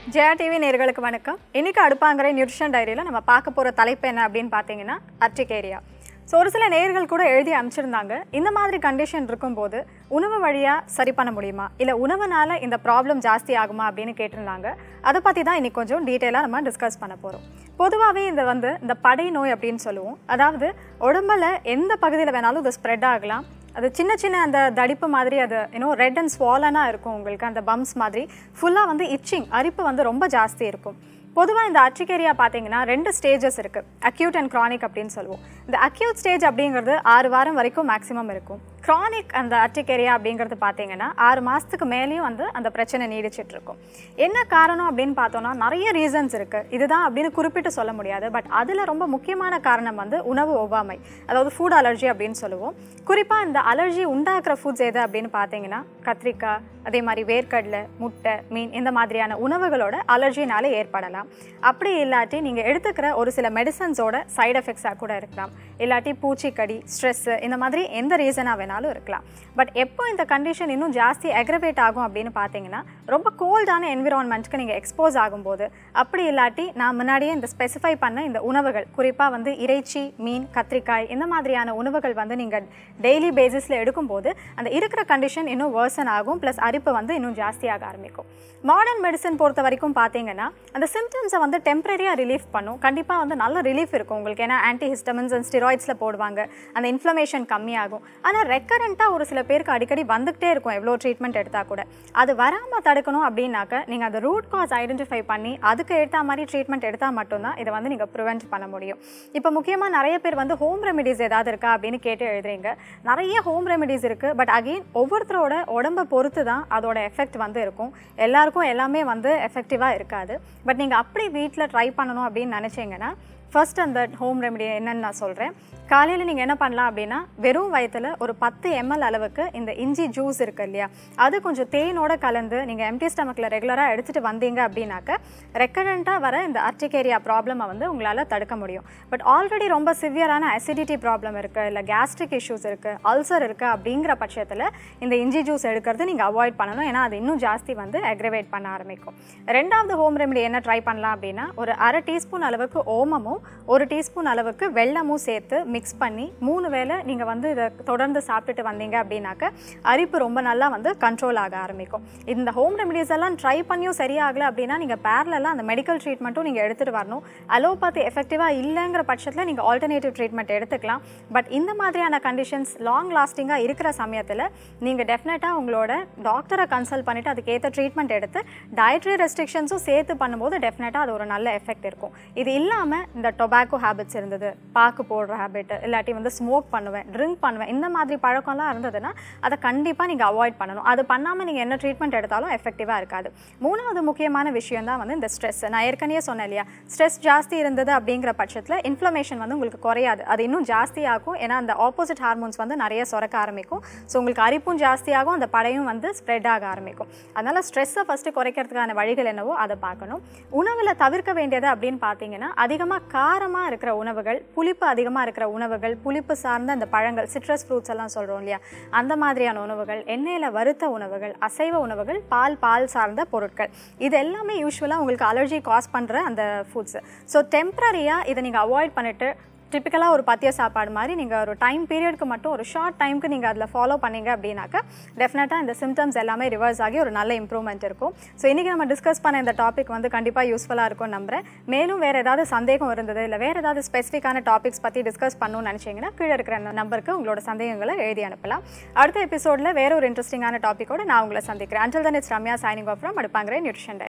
Jaya TV நேர்களுக்கு வணக்கம் இன்னைக்கு அடுப்பாங்கிற நியூட்ரிஷன் டைரியில் நம்ம பார்க்க போகிற தலைப்பு என்ன அப்படின்னு பார்த்தீங்கன்னா அர்டிகேரியா ஸோ ஒரு சில நேர்கள் கூட எழுதி அமைச்சிருந்தாங்க இந்த மாதிரி கண்டிஷன் இருக்கும்போது உணவு வழியாக சரி பண்ண முடியுமா இல்லை உணவுனால இந்த ப்ராப்ளம் ஜாஸ்தி ஆகுமா அப்படின்னு கேட்டிருந்தாங்க அதை பற்றி தான் இன்னைக்கு கொஞ்சம் டீட்டெயிலாக நம்ம டிஸ்கஸ் பண்ண போகிறோம் பொதுவாகவே இந்த வந்து இந்த படை நோய் அப்படின்னு சொல்லுவோம் அதாவது உடம்புல எந்த பகுதியில் வேணாலும் இது ஸ்ப்ரெட் ஆகலாம் அது சின்ன சின்ன அந்த தடிப்பு மாதிரி அது இன்னும் ரெட் அண்ட் ஸ்வாலனாக இருக்கும் உங்களுக்கு அந்த பம்ஸ் மாதிரி ஃபுல்லாக வந்து இச்சிங் அரிப்பு வந்து ரொம்ப ஜாஸ்தி இருக்கும் பொதுவாக இந்த அர்ச்சிகேரியா பார்த்தீங்கன்னா ரெண்டு ஸ்டேஜஸ் இருக்குது அக்யூட் அண்ட் க்ரானிக் அப்படின்னு சொல்லுவோம் இந்த அக்யூட் ஸ்டேஜ் அப்படிங்கிறது ஆறு வாரம் வரைக்கும் மேக்ஸிமம் இருக்கும் க்ரானிக் அந்த அர்ச்சிகேரியா அப்படிங்கிறது பார்த்தீங்கன்னா ஆறு மாதத்துக்கு மேலேயும் வந்து அந்த பிரச்சனை நீடிச்சிட்டு இருக்கும் என்ன காரணம் அப்படின்னு பார்த்தோம்னா நிறைய ரீசன்ஸ் இருக்குது இதுதான் அப்படின்னு குறிப்பிட்டு சொல்ல முடியாது பட் அதில் ரொம்ப முக்கியமான காரணம் வந்து உணவு ஒவ்வாமை அதாவது ஃபுட் அலர்ஜி அப்படின்னு சொல்லுவோம் குறிப்பாக இந்த அலர்ஜி உண்டாக்குற ஃபுட்ஸ் எது அப்படின்னு பார்த்தீங்கன்னா கத்திரிக்காய் அதே மாதிரி வேர்க்கடலை முட்டை மீன் இந்த மாதிரியான உணவுகளோட அலர்ஜினால ஏற்படலாம் அப்படி இல்லாட்டி நீங்கள் எடுத்துக்கிற ஒரு சில மெடிசன்ஸோட சைடு எஃபெக்ட்ஸாக கூட இருக்கலாம் இல்லாட்டி பூச்சிக்கடி ஸ்ட்ரெஸ்ஸு இந்த மாதிரி எந்த ரீசனாக வேணாலும் இருக்கலாம் பட் எப்போ இந்த கண்டிஷன் இன்னும் ஜாஸ்தி அக்ரவேட் ஆகும் அப்படின்னு பார்த்தீங்கன்னா ரொம்ப கோல்டான என்விரான்மெண்ட்க்கு நீங்கள் எக்ஸ்போஸ் ஆகும்போது அப்படி இல்லாட்டி நான் முன்னாடியே இந்த ஸ்பெசிஃபை பண்ண இந்த உணவுகள் குறிப்பாக வந்து இறைச்சி மீன் கத்திரிக்காய் இந்த மாதிரியான உணவுகள் வந்து நீங்கள் டெய்லி பேசிஸில் எடுக்கும்போது அந்த இருக்கிற கண்டிஷன் இன்னும் வேர்சன் ஆகும் ப்ளஸ் அரிப்பு வந்து இன்னும் ஜாஸ்தியாக ஆரம்பிக்கும் மாடர்ன் மெடிசன் பொறுத்த வரைக்கும் பார்த்தீங்கன்னா அந்த சிம்டம்ஸை வந்து டெம்பரரியாக ரிலீஃப் பண்ணும் கண்டிப்பாக வந்து நல்ல ரிலீஃப் இருக்கும் உங்களுக்கு ஏன்னா ஆன்டி ஹிஸ்டமின்ஸ் அண்ட் ஸ்டிராய்ட்ஸில் போடுவாங்க அந்த இன்ஃப்ளமேஷன் கம்மியாகும் ஆனால் ரெக்கரண்ட்டாக ஒரு சில பேருக்கு அடிக்கடி வந்துகிட்டே இருக்கும் எவ்வளோ ட்ரீட்மெண்ட் எடுத்தால் கூட அது வராமல் தடுக்கணும் அப்படின்னாக்க நீங்கள் அந்த ரூட் காஸ் ஐடென்டிஃபை பண்ணி அதுக்கு ஏற்ற மாதிரி ட்ரீட்மெண்ட் எடுத்தால் மட்டும்தான் இதை வந்து நீங்கள் ப்ரிவெண்ட் பண்ண முடியும் இப்போ முக்கியமாக நிறைய பேர் வந்து ஹோம் ரெமெடிஸ் ஏதாவது இருக்கா அப்படின்னு கேட்டு எழுதுறீங்க நிறைய ஹோம் ரெமெடிஸ் இருக்குது பட் அகெயின் ஒவ்வொருத்தரோட உடம்பை பொறுத்து தான் அதோட எஃபெக்ட் வந்து இருக்கும் எல்லாருக்கும் எல்லாமே வந்து எஃபெக்டிவாக இருக்காது பட் நீங்கள் அப்படி வீட்டில் ட்ரை பண்ணணும் அப்படின்னு நினச்சிங்கன்னா ஃபர்ஸ்ட் அந்த ஹோம் ரெமெடி என்னன்னு நான் சொல்கிறேன் காலையில் நீங்கள் என்ன பண்ணலாம் அப்படின்னா வெறும் வயத்தில் ஒரு பத்து எம்எல் அளவுக்கு இந்த இஞ்சி ஜூஸ் இருக்கு இல்லையா அது கொஞ்சம் தேனோட கலந்து நீங்கள் எம்டி ஸ்டமக்கில் ரெகுலராக எடுத்துகிட்டு வந்தீங்க அப்படின்னாக்க ரெக்கரண்ட்டாக வர இந்த அர்டிகேரியா ப்ராப்ளமை வந்து உங்களால் தடுக்க முடியும் பட் ஆல்ரெடி ரொம்ப சிவியரான அசிடிட்டி ப்ராப்ளம் இருக்குது இல்லை கேஸ்ட்ரிக் இஷ்யூஸ் இருக்குது அல்சர் இருக்குது அப்படிங்கிற பட்சத்தில் இந்த இஞ்சி ஜூஸ் எடுக்கிறது நீங்கள் அவாய்ட் பண்ணணும் ஏன்னா அது இன்னும் ஜாஸ்தி வந்து அக்ரிவேட் பண்ண ஆரம்பிக்கும் ரெண்டாவது ஹோம் ரெமெடி என்ன ட்ரை பண்ணலாம் அப்படின்னா ஒரு அரை டீஸ்பூன் அளவுக்கு ஓமமும் ஒரு டீஸ்பூன் அளவுக்கு வெள்ளமும் சேர்த்து மிக்ஸ் பண்ணி மூணு வேளை நீங்கள் வந்து இதை தொடர்ந்து சாப்பிட்டுட்டு வந்தீங்க அப்படின்னாக்க அரிப்பு ரொம்ப நல்லா வந்து கண்ட்ரோல் ஆக ஆரம்பிக்கும் இந்த ஹோம் ரெமெடிஸ் எல்லாம் ட்ரை பண்ணியும் சரியாகலை அப்படின்னா நீங்கள் பேரலெல்லாம் அந்த மெடிக்கல் ட்ரீட்மெண்ட்டும் நீங்கள் எடுத்துகிட்டு வரணும் அலோபதி எஃபெக்டிவாக இல்லைங்கிற பட்சத்தில் நீங்கள் ஆல்டர்னேட்டிவ் ட்ரீட்மெண்ட் எடுத்துக்கலாம் பட் இந்த மாதிரியான கண்டிஷன்ஸ் லாங் லாஸ்டிங்காக இருக்கிற சமயத்தில் நீங்கள் டெஃபினட்டாக உங்களோட டாக்டரை கன்சல்ட் பண்ணிவிட்டு அதுக்கேற்ற ட்ரீட்மெண்ட் எடுத்து டயட்ரி ரெஸ்ட்ரிக்ஷன்ஸும் சேர்த்து பண்ணும்போது டெஃபினட்டாக அது ஒரு நல்ல எஃபெக்ட் இருக்கும் இது இல்லாமல் இந்த டொபாக்கோ ஹேபிட்ஸ் இருந்தது பாக்கு போடுற ஹேபிட் இல்லாட்டி வந்து ஸ்மோக் பண்ணுவேன் ட்ரிங்க் பண்ணுவேன் இந்த மாதிரி பழக்கம்லாம் இருந்ததுன்னா அதை கண்டிப்பாக நீங்கள் அவாய்ட் பண்ணணும் அது பண்ணாமல் நீங்கள் என்ன ட்ரீட்மெண்ட் எடுத்தாலும் எஃபெக்டிவாக இருக்காது மூணாவது முக்கியமான விஷயம் தான் வந்து இந்த ஸ்ட்ரெஸ் நான் ஏற்கனவே சொன்னேன் இல்லையா ஸ்ட்ரெஸ் ஜாஸ்தி இருந்தது அப்படிங்கிற பட்சத்தில் இன்ஃப்ளமேஷன் வந்து உங்களுக்கு குறையாது அது இன்னும் ஜாஸ்தி ஆகும் ஏன்னா அந்த ஆப்போசிட் ஹார்மோன்ஸ் வந்து நிறைய சுரக்க ஆரம்பிக்கும் ஸோ உங்களுக்கு அரிப்பும் ஜாஸ்தியாகும் அந்த படையும் வந்து ஸ்ப்ரெட் ஆக ஆரம்பிக்கும் அதனால் ஸ்ட்ரெஸ்ஸை ஃபஸ்ட்டு குறைக்கிறதுக்கான வழிகள் என்னவோ அதை பார்க்கணும் உணவில் தவிர்க்க வேண்டியது அப்படின்னு பார்த்தீங்கன்னா அதிகமாக காரமாக இருக்கிற உணவுகள் புளிப்பு அதிகமாக இருக்கிற உணவுகள் புளிப்பு சார்ந்த அந்த பழங்கள் சிட்ரஸ் ஃப்ரூட்ஸ் எல்லாம் சொல்கிறோம் இல்லையா அந்த மாதிரியான உணவுகள் எண்ணெயில் வறுத்த உணவுகள் அசைவ உணவுகள் பால் பால் சார்ந்த பொருட்கள் இது எல்லாமே யூஸ்வலாக உங்களுக்கு அலர்ஜி காஸ் பண்ணுற அந்த ஃபுட்ஸ் ஸோ டெம்ப்ரரியாக இதை நீங்கள் அவாய்ட் பண்ணிவிட்டு டிப்பிக்கலாக ஒரு பத்திய சாப்பாடு மாதிரி நீங்கள் ஒரு டைம் பீரியட்க்கு மட்டும் ஒரு ஷார்ட் டைமுக்கு நீங்கள் அதில் ஃபாலோ பண்ணீங்க அப்படின்னாக்கா டெஃபினட்டாக இந்த சிம்டம்ஸ் எல்லாமே ரிவர்ஸ் ஆகி ஒரு நல்ல இம்ப்ரூவ்மெண்ட் இருக்கும் ஸோ இன்றைக்கி நம்ம டிஸ்கஸ் பண்ண இந்த டாபிக் வந்து கண்டிப்பாக யூஸ்ஃபுல்லாக இருக்கும் நம்புறேன் மேலும் வேறு ஏதாவது சந்தேகம் இருந்தது இல்லை வேறு ஏதாவது ஸ்பெசிஃபிக்கான டாபிக்ஸ் பற்றி டிஸ்கஸ் பண்ணணும்னு நினச்சிங்கன்னா கீழே இருக்கிற அந்த நம்பருக்கு உங்களோட சந்தேகங்களை எழுதி அனுப்பலாம் அடுத்த எபிசோடில் வேற ஒரு இன்ட்ரெஸ்டிங்கான டாப்பிக்கோட நான் உங்களை சந்திக்கிறேன் அஞ்சல் தன் it's Ramya signing off from அடுப்பாங்கிற நியூட்ரிஷன்